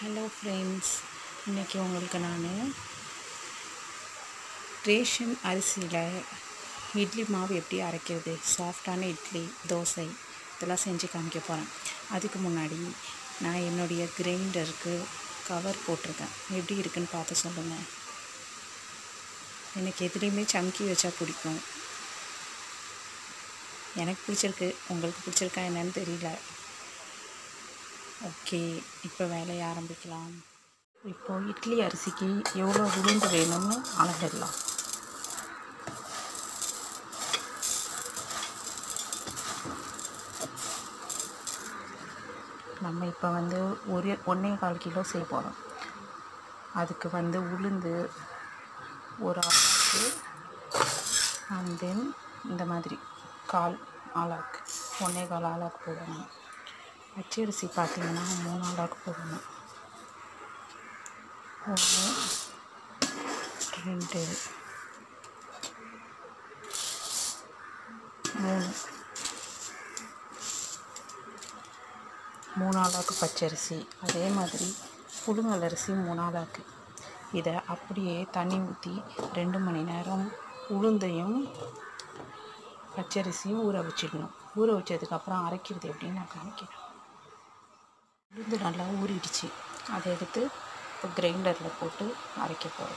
hello friends இன்றைக்கி உங்களுக்கு நான் ரேஷன் அரிசியில் இட்லி மாவு எப்படி அரைக்கிறது சாஃப்டான இட்லி தோசை இதெல்லாம் செஞ்சு காமிக்க போகிறேன் அதுக்கு முன்னாடி நான் என்னுடைய கிரைண்டருக்கு கவர் போட்டிருக்கேன் எப்படி இருக்குன்னு பார்த்து சொல்லுங்கள் எனக்கு எதுலேயுமே சம்கி வச்சா பிடிக்கும் எனக்கு பிடிச்சிருக்கு உங்களுக்கு பிடிச்சிருக்கா என்னன்னு தெரியல ஓகே இப்போ வேலையை ஆரம்பிக்கலாம் இப்போ இட்லி அரிசிக்கு எவ்வளோ உளுந்து வேணும்னு அளந்துடலாம் நம்ம இப்போ வந்து ஒரு ஒன்றே கால் கிலோ செய்ய போகிறோம் அதுக்கு வந்து உளுந்து ஒரு ஆளாக்கு அண்ட் தென் இந்த மாதிரி கால் ஆளாக்கு ஒன்றே கால் ஆளாக்கு போடணும் பச்சரிசி பார்த்தீங்கன்னா மூணு ஆளாக்கு போடணும் ஒன்று ரெண்டு மூணு மூணு ஆளாக்கு பச்சரிசி அதே மாதிரி புழுங்கல் அரிசி மூணு ஆளாக்கு இதை அப்படியே தண்ணி ஊற்றி ரெண்டு மணி நேரம் உளுந்தையும் பச்சரிசியும் ஊற வச்சிடணும் ஊற வச்சதுக்கப்புறம் அரைக்கிறது எப்படின்னு நான் காமிக்கிறேன் உளுந்து நல்லா ஊறிடுச்சு அதை எடுத்து இப்போ கிரைண்டரில் போட்டு அரைக்க போகிறோம்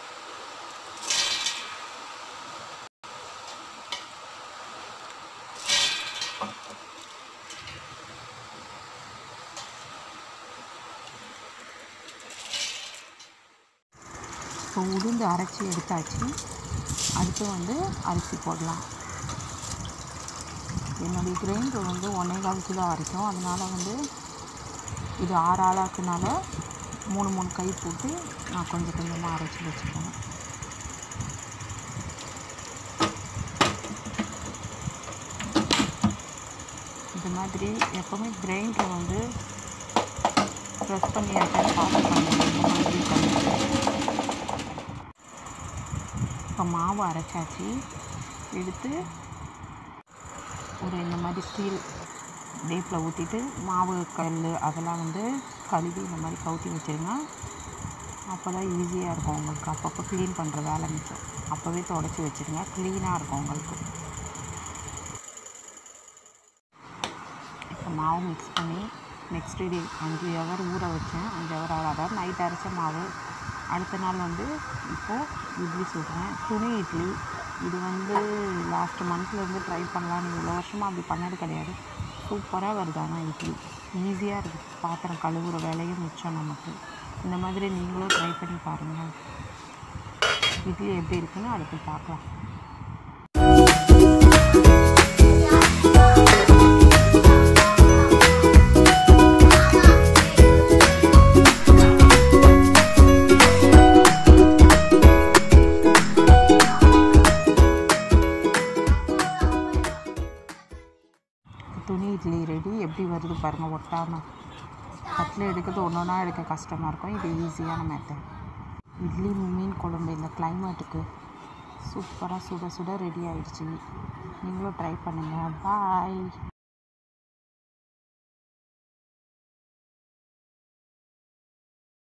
இப்போ உளுந்து அரைச்சி எடுத்தாச்சு அடுத்து வந்து அரிசி போடலாம் என்னுடைய கிரைண்டர் வந்து ஒன்றே கால் கிலோ அரைக்கும் அதனால் வந்து இது ஆறு ஆளாக்குனால மூணு மூணு கை போட்டு நான் கொஞ்சம் கொஞ்சமாக அரைச்சி வச்சுப்பேன் இது மாதிரி எப்போவுமே கிரைண்டரை வந்து ப்ரெஸ் பண்ணி அரைச்சி பார்த்து பண்ணுங்க இந்த மாதிரி பண்ணுங்க இப்போ மாவு அரைச்சாச்சு எடுத்து ஒரு இந்த மாதிரி ஸ்டீல் டேப்பில் ஊற்றிட்டு மாவு கல் அதெல்லாம் வந்து கழுவி இந்த மாதிரி கவுத்தி வச்சிருங்க அப்போ தான் ஈஸியாக இருக்கும் உங்களுக்கு அப்பப்போ க்ளீன் பண்ணுற வேலை மிச்சம் அப்போவே தொடச்சி வச்சுருங்க க்ளீனாக இருக்கும் உங்களுக்கு இப்போ மாவு மிக்ஸ் பண்ணி நெக்ஸ்ட் டே அஞ்சு ஹவர் ஊற வச்சேன் அஞ்சு ஹவர் ஆறு அதாவது நைட் அரைச்ச மாவு அடுத்த நாள் வந்து இப்போது இட்லி சுடுறேன் துணி இட்லி இது வந்து லாஸ்ட் மந்த்லேருந்து ட்ரை பண்ணலான்னு இவ்வளோ வருஷமாக அப்படி பண்ணது கிடையாது சூப்பராக வருது ஆனால் இட்லி ஈஸியாக இருக்குது பாத்திரம் கழுவுற வேலையும் மிச்சம் நமக்கு இந்த மாதிரி நீங்களும் ட்ரை பண்ணி பாருங்கள் இட்லி எப்படி இருக்குன்னு அடுத்து பார்க்கலாம் துணி இட்லி ரெடி எப்படி வருது பாருங்கள் ஒட்டாமல் கட்டில் எடுக்கிறது ஒன்று ஒன்றா எடுக்க கஷ்டமாக இருக்கும் இது ஈஸியான மெத்தட் இட்லி மீன் குழம்பு இந்த கிளைமேட்டுக்கு சூப்பராக சுட சுட ரெடி ஆயிடுச்சு நீங்களும் ட்ரை பண்ணுங்கள் பாய்